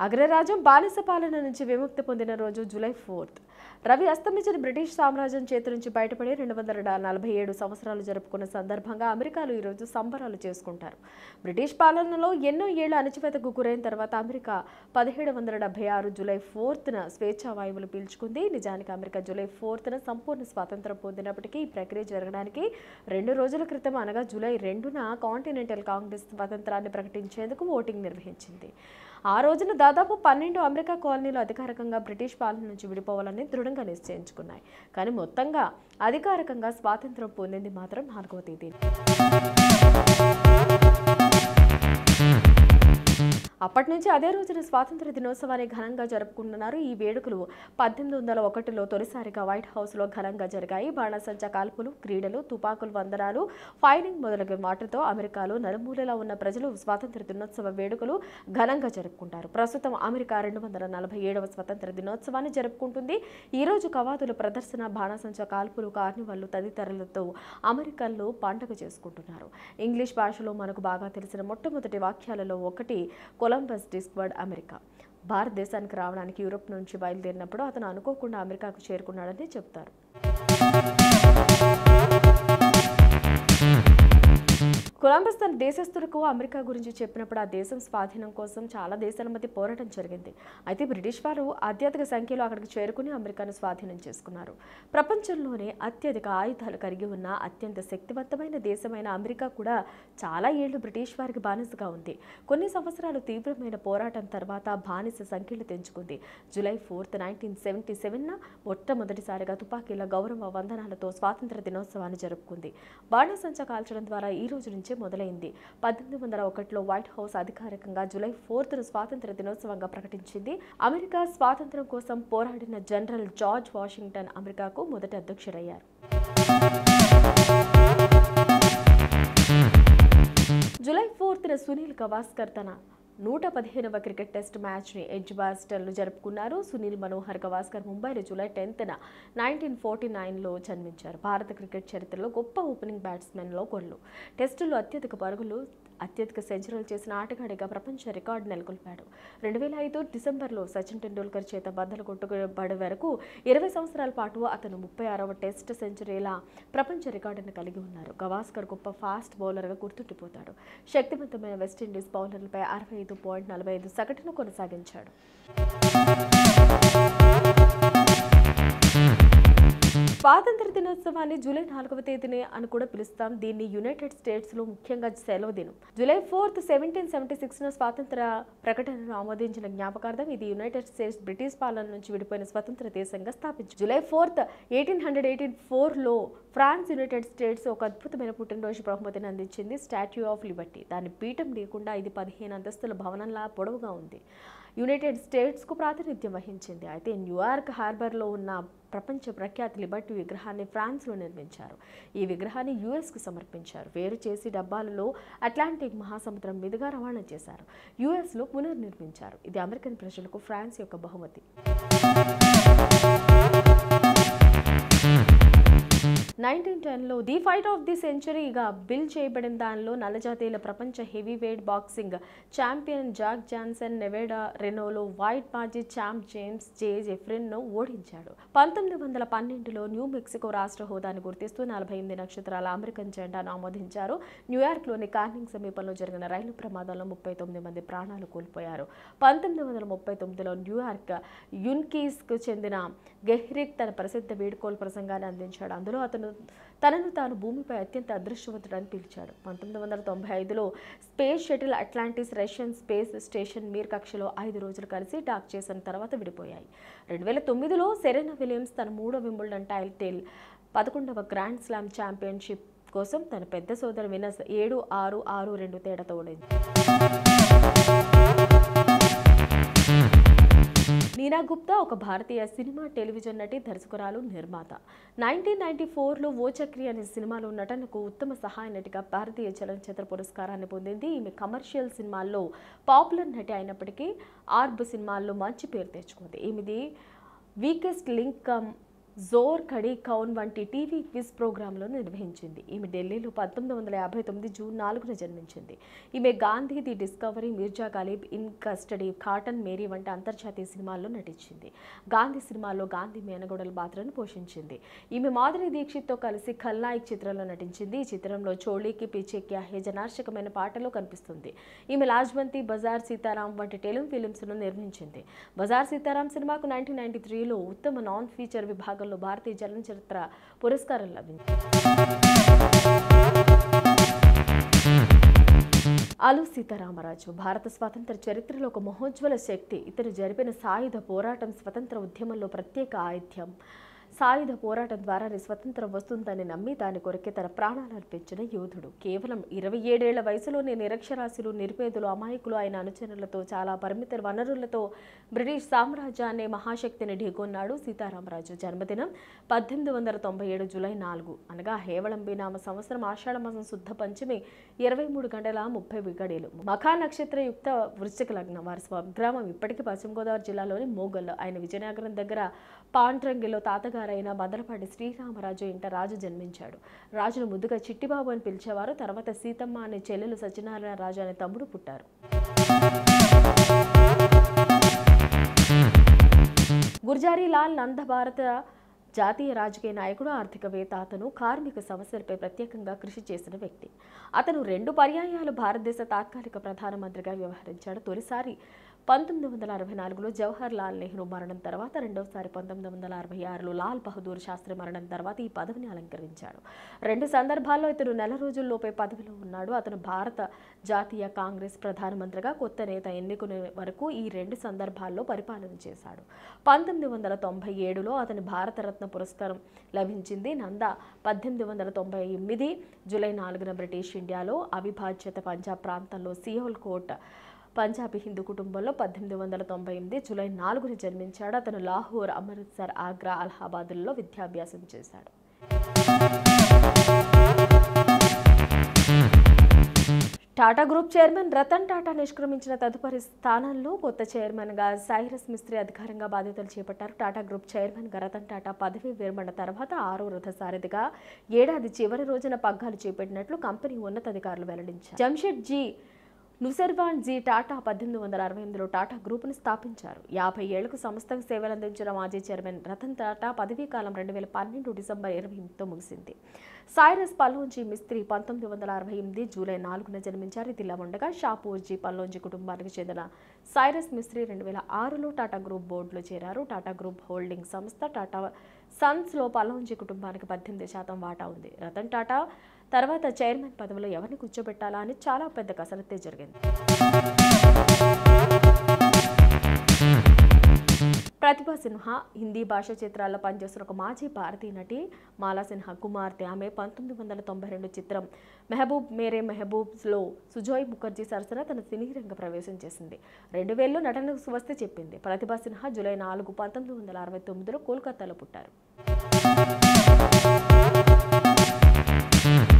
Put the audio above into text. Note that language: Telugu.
అగ్రరాజ్యం బానిస పాలన నుంచి విముక్తి పొందిన రోజు జూలై ఫోర్త్ రవి అస్తమించిన బ్రిటిష్ సామ్రాజ్యం చేతి నుంచి బయటపడి రెండు వందల నలభై ఏడు సంవత్సరాలు జరుపుకున్న సందర్భంగా అమెరికాలో ఈరోజు సంబరాలు చేసుకుంటారు బ్రిటిష్ పాలనలో ఎన్నో ఏళ్ల అణచివేతకు గురైన తర్వాత అమెరికా పదిహేడు వందల డెబ్బై ఆరు జూలై ఫోర్త్న స్వేచ్ఛా వాయువులు పీల్చుకుంది నిజానికి అమెరికా జూలై ఫోర్త్న సంపూర్ణ స్వాతంత్రం పొందినప్పటికీ ఈ ప్రక్రియ జరగడానికి రెండు రోజుల క్రితం అనగా జూలై రెండున కాంటినెంటల్ కాంగ్రెస్ స్వాతంత్రాన్ని ప్రకటించేందుకు ఓటింగ్ నిర్వహించింది ఆ రోజున దాదాపు పన్నెండు అమెరికా కాలనీలు అధికారికంగా బ్రిటిష్ పాలన నుంచి విడిపోవాలని దృఢంగా నిశ్చయించుకున్నాయి కానీ మొత్తంగా అధికారికంగా స్వాతంత్రం పొందింది మాత్రం నాలుగవ తేదీ అప్పటి నుంచి అదే రోజున స్వాతంత్ర దినోత్సవాన్ని ఘనంగా జరుపుకుంటున్నారు ఈ వేడుకలు పద్దెనిమిది వందల ఒకటిలో తొలిసారిగా వైట్ హౌస్లో ఘనంగా జరిగాయి బాణసంచా కాల్పులు క్రీడలు తుపాకులు వందనాలు ఫైరింగ్ మొదలగు వాటితో అమెరికాలో నలుమూలలా ఉన్న ప్రజలు స్వాతంత్ర దినోత్సవ వేడుకలు ఘనంగా జరుపుకుంటారు ప్రస్తుతం అమెరికా రెండు వందల నలభై ఏడవ స్వతంత్ర దినోత్సవాన్ని జరుపుకుంటుంది ఈ రోజు కవాతుల ప్రదర్శన బాణసంచా కాల్పులు కార్నివల్లు తదితరులతో అమెరికన్లు పండగ చేసుకుంటున్నారు ఇంగ్లీష్ భాషలో మనకు బాగా తెలిసిన మొట్టమొదటి వాక్యాలలో ఒకటి కొలంబస్ డిస్క్వర్డ్ అమెరికా భారతదేశానికి రావడానికి యూరోప్ నుంచి బయలుదేరినప్పుడు అతను అనుకోకుండా అమెరికాకు చేరుకున్నాడని చెప్తారు కొలంబస్ తన దేశస్తులకు అమెరికా గురించి చెప్పినప్పుడు ఆ దేశం స్వాధీనం కోసం చాలా దేశాల మధ్య పోరాటం జరిగింది అయితే బ్రిటిష్ వారు అత్యధిక సంఖ్యలో అక్కడికి చేరుకుని అమెరికాను స్వాధీనం చేసుకున్నారు ప్రపంచంలోనే అత్యధిక ఆయుధాలు కలిగి ఉన్న అత్యంత శక్తివంతమైన దేశమైన అమెరికా కూడా చాలా ఏళ్లు బ్రిటిష్ వారికి బానిసగా ఉంది కొన్ని సంవత్సరాలు తీవ్రమైన పోరాటం తర్వాత బానిస సంఖ్యలు తెంచుకుంది జూలై ఫోర్త్ నైన్టీన్ సెవెంటీ సెవెన్న మొట్టమొదటిసారిగా తుపాకీల గౌరవ వందనాలతో స్వాతంత్ర దినోత్సవాన్ని జరుపుకుంది బాణసంచా కాల్చడం ద్వారా ఈ రోజు నుంచే మొదలైంది పద్దెనిమిది వందల ఒకటిలో వైట్ హౌస్ అధికారికంగా జూలై ఫోర్త్ను స్వాతంత్ర దినోత్సవంగా ప్రకటించింది అమెరికా స్వాతంత్రం కోసం పోరాడిన జనరల్ జార్జ్ వాషింగ్టన్ అమెరికాకు మొదటి అధ్యక్షుడయ్యారు జూలై ఫోర్త్న సునీల్ గవాస్కర్ తన నూట పదిహేనవ క్రికెట్ టెస్ట్ మ్యాచ్ని ఎడ్జ్బాస్టన్లో జరుపుకున్నారు సునీల్ మనోహర్ గవాస్కర్ ముంబైలో జూలై టెన్త్న నైన్టీన్ ఫార్టీ నైన్లో జన్మించారు భారత క్రికెట్ చరిత్రలో గొప్ప ఓపెనింగ్ బ్యాట్స్మెన్లో ఒకళ్ళు టెస్టులో అత్యధిక పరుగులు అత్యధిక సెంచరీలు చేసిన ఆటగాడిగా ప్రపంచ రికార్డు నెలకొల్పాడు రెండు వేల ఐదు డిసెంబర్లో సచిన్ టెండూల్కర్ చేత బద్దలు కొట్టుబడి వరకు ఇరవై సంవత్సరాల పాటు అతను ముప్పై ఆరవ టెస్ట్ సెంచరీల ప్రపంచ రికార్డును కలిగి ఉన్నారు గవాస్కర్ గొప్ప ఫాస్ట్ బౌలర్గా గుర్తుండిపోతాడు శక్తివంతమైన వెస్టిండీస్ బౌలర్లపై అరవై ఐదు పాయింట్ నలభై ఐదు సగటును కొనసాగించాడు స్వాతంత్ర దినోత్సవాన్ని జూలై నాలుగవ తేదీని అని కూడా పిలుస్తాం దీన్ని యునైటెడ్ స్టేట్స్ లో ముఖ్యంగా సెలవు దినం July fourth seventeen seventy six లో స్వాతంత్ర ప్రకటనను ఆమోదించిన జ్ఞాపకార్థం ఇది యునైటెడ్ స్టేట్స్ బ్రిటిష్ పాలన నుంచి విడిపోయిన స్వతంత్ర దేశంగా స్థాపించింది July fourth eighteen hundred eighteen ఫోర్లో ఫ్రాన్స్ యునైటెడ్ స్టేట్స్ ఒక అద్భుతమైన పుట్టినరోజు బహుమతిని అందించింది స్టాచ్యూ ఆఫ్ లిబర్టీ దాని పీఠం లేకుండా ఇది పదిహేను అంతస్తుల భవనంలా పొడవుగా ఉంది యునైటెడ్ స్టేట్స్కు ప్రాతినిధ్యం వహించింది అయితే న్యూయార్క్ హార్బర్లో ఉన్న ప్రపంచ ప్రఖ్యాతి లిబర్టీ విగ్రహాన్ని ఫ్రాన్స్లో నిర్మించారు ఈ విగ్రహాన్ని యుఎస్కు సమర్పించారు వేరు చేసి డబ్బాలలో అట్లాంటిక్ మహాసముద్రం మీదుగా రవాణా చేశారు యుఎస్లో పునర్నిర్మించారు ఇది అమెరికన్ ప్రజలకు ఫ్రాన్స్ యొక్క బహుమతి నైన్టీన్ టెన్లో ది ఫైట్ ఆఫ్ ది సెంచరీగా బిల్ చేయబడిన దానిలో నల్లజాతీయుల ప్రపంచ heavyweight boxing champion Jack Johnson Nevada రెనోలో వైట్ మాజీ ఛాంప్ జేమ్స్ జే జెఫ్రిన్ను ఓడించాడు పంతొమ్మిది వందల పన్నెండులో న్యూ మెక్సికో రాష్ట్ర హోదాను గుర్తిస్తూ నలభై ఎనిమిది నక్షత్రాల అమెరికన్ జెండాను ఆమోదించారు న్యూయార్క్లోని కార్నింగ్ సమీపంలో జరిగిన రైలు ప్రమాదంలో ముప్పై తొమ్మిది మంది ప్రాణాలు కోల్పోయారు పంతొమ్మిది వందల ముప్పై తొమ్మిదిలో న్యూయార్క్ యున్కీస్కు చెందిన గెహ్రిక్ తన ప్రసిద్ధ వీడ్కోలు ప్రసంగాన్ని అందించాడు అందులో అతను తనను తాను భూమిపై అత్యంత అదృష్టవంతుడని పిలిచాడు పంతొమ్మిది వందల తొంభై ఐదులో space shuttle Atlantis Russian space station Mir కక్షలో ఐదు రోజులు కలిసి డాక్ చేసిన తర్వాత విడిపోయాయి రెండు వేల తొమ్మిదిలో సెరెనా విలియమ్స్ తన మూడో వింబుల్డన్ టైటిల్ పదకొండవ గ్రాండ్ స్లామ్ ఛాంపియన్షిప్ కోసం తన పెద్ద సోదరు వినస్ ఏడు ఆరు ఆరు రెండు తేడాతో ఓడింది నీనా గుప్తా ఒక భారతీయ సినిమా టెలివిజన్ నటి దర్శకురాలు నిర్మాత నైన్టీన్ నైన్టీ ఫోర్లో ఓ చక్రి అనే సినిమాలో నటనకు ఉత్తమ సహాయ నటిగా భారతీయ చలనచిత్ర పురస్కారాన్ని పొందింది ఈమె కమర్షియల్ సినిమాల్లో పాపులర్ నటి అయినప్పటికీ ఆర్బ్ సినిమాల్లో మంచి పేరు తెచ్చుకుంది ఈమెది weakest link Kamzor Kadi Kaun వంటి టీవీ క్విజ్ ప్రోగ్రాంలో నిర్వహించింది ఈమె ఢిల్లీలో పంతొమ్మిది వందల యాభై తొమ్మిది జూన్ నాలుగున జన్మించింది ఈమె Gandhi the discovery Mirza Ghalib in custody Cotton Mary వంటి అంతర్జాతీయ సినిమాల్లో నటించింది గాంధీ సినిమాలో గాంధీ మేనగోడల పాత్రను పోషించింది ఈమె మాధురి దీక్షిత్తో కలిసి ఖల్నాయక్ చిత్రంలో నటించింది ఈ చిత్రంలో చోళీకి పిచ్చే క్యా హే జనార్షకమైన పాటలో కనిపిస్తుంది ఈమె లాజ్వంతి బజార్ సీతారాం వంటి తెలుగు ఫిలిమ్స్ను నిర్మించింది బజార్ సీతారాం సినిమాకు నైన్టీన్ నైన్టీ త్రీలో ఉత్తమ నాన్ ఫీచర్ విభాగంలో భారతీయ చలనచిత్ర పురస్కారం లభించింది అలు సీతారామరాజు భారత స్వాతంత్ర చరిత్రలో ఒక మహోజ్వల శక్తి ఇతను జరిపిన సాయుధ పోరాటం స్వతంత్ర ఉద్యమంలో ప్రత్యేక ఆయుధ్యం సాయుధ పోరాటం ద్వారానే స్వతంత్రం వస్తుందని నమ్మి దాని కొరకే తన ప్రాణాలు అర్పించిన యోధుడు కేవలం ఇరవై ఏడేళ్ల వయసులోనే నిరక్షరాస్యులు నిరుపేదలు అమాయకులు ఆయన అనుచరులతో చాలా పరిమిత వనరులతో బ్రిటిష్ సామ్రాజ్యాన్ని మహాశక్తిని ఢీకొన్నాడు సీతారామరాజు జన్మదినం పద్దెనిమిది వందల తొంభై ఏడు జూలై నాలుగు అనగా హేవళంబి నామ సంవత్సరం ఆషాఢ మాసం శుద్ధ పంచమి ఇరవై మూడు గంటల ముప్పై గడియలు మఖా నక్షత్ర యుక్త వృశ్చిక లగ్నం వారి స్వగ్రామం ఇప్పటికీ పశ్చిమ గోదావరి జిల్లాలోని మోగల్లో ఆయన విజయనగరం దగ్గర పాండ్రంగిలో తాతగారైన బదలపాటి శ్రీరామరాజు ఇంట రాజు జన్మించాడు రాజును ముద్దుగా చిట్టిబాబు అని పిలిచేవారు తర్వాత సీతమ్మ అనే చెల్లెలు సత్యనారాయణ రాజు అనే తమ్ముడు పుట్టారు గుర్జారీ లాల్ నంద భారత జాతీయ రాజకీయ నాయకుడు ఆర్థికవేత్త అతను కార్మిక సమస్యలపై ప్రత్యేకంగా కృషి చేసిన వ్యక్తి అతను రెండు పర్యాయాలు భారతదేశ తాత్కాలిక ప్రధానమంత్రిగా వ్యవహరించాడు తొలిసారి పంతొమ్మిది వందల అరవై నాలుగులో జవహర్ లాల్ నెహ్రూ మరణం తర్వాత రెండవసారి పంతొమ్మిది వందల అరవై ఆరులో లాల్ బహదూర్ శాస్త్రి మరణం తర్వాత ఈ పదవిని అలంకరించాడు రెండు సందర్భాల్లో ఇతను నెల రోజుల్లోపే పదవిలో ఉన్నాడు అతను భారత జాతీయ కాంగ్రెస్ ప్రధానమంత్రిగా కొత్త నేత ఎన్నుకునే వరకు ఈ రెండు సందర్భాల్లో పరిపాలన చేశాడు పంతొమ్మిది వందల తొంభై ఏడులో అతని భారతరత్న పురస్కారం లభించింది నంద పద్దెనిమిది వందల తొంభై ఎనిమిది జూలై నాలుగున బ్రిటిష్ ఇండియాలో అవిభాజ్యత పంజాబ్ ప్రాంతంలో సియోల్ కోట్ పంజాబీ హిందూ కుటుంబంలో పద్దెనిమిది వందల తొంభై ఎనిమిది జూలై నాలుగున జన్మించాడు అతను లాహోర్ అమృత్సర్ ఆగ్రా అలహాబాదుల్లో విద్యాభ్యాసం చేశాడు టాటా గ్రూప్ చైర్మన్ రతన్ టాటా నిష్క్రమించిన తదుపరి స్థానంలో కొత్త చైర్మన్గా సైరస్ మిస్త్రీ అధికారంగా బాధ్యతలు చేపట్టారు టాటా గ్రూప్ చైర్మన్గా రతన్ టాటా పదవీ విరమణ తర్వాత ఆరో రథసారథిగా ఏడాది చివరి రోజున పగ్గాలు చేపట్టినట్లు కంపెనీ ఉన్నతాధికారులు వెల్లడించారు జంషెడ్ జీ నుసర్వాన్ జీ టాటా పద్దెనిమిది వందల అరవై ఎనిమిదిలో టాటా గ్రూపును స్థాపించారు యాభై ఏళ్లకు సంస్థకు సేవలందించిన మాజీ చైర్మన్ రతన్ టాటా పదవీ కాలం రెండు వేల పన్నెండు డిసెంబర్ ఇరవై ఎనిమిదితో ముగిసింది సైరస్ పల్లోంజీ మిస్త్రీ పంతొమ్మిది వందల అరవై ఎనిమిది జూలై నాలుగున జన్మించారు ఇదిలా ఉండగా షాపూర్జీ పల్లోంజీ కుటుంబానికి చెందిన సైరస్ మిస్త్రీ రెండు వేల ఆరులో టాటా గ్రూప్ బోర్డులో చేరారు టాటా గ్రూప్ హోల్డింగ్ సంస్థ టాటా సన్స్లో పల్లోంజీ కుటుంబానికి పద్దెనిమిది శాతం వాటా ఉంది రతన్ టాటా తర్వాత చైర్మన్ పదవిలో ఎవరిని కూర్చోబెట్టాలా అని చాలా పెద్ద కసరత్తే జరిగింది ప్రతిభా సిన్హా హిందీ భాషా చిత్రాల్లో పనిచేస్తున్న ఒక మాజీ భారతీయ నటి మాలా సిన్హా కుమార్తె ఆమె పంతొమ్మిది వందల తొంభై రెండు చిత్రం మెహబూబ్ మేరే మెహబూబ్స్లో సుజోయ్ ముఖర్జీ సరసన తన సినీ రంగ ప్రవేశం చేసింది రెండు వేలలో నటనకు స్వస్తి చెప్పింది ప్రతిభా సిన్హా జూలై నాలుగు పంతొమ్మిది వందల అరవై తొమ్మిదిలో కోల్కతాలో పుట్టారు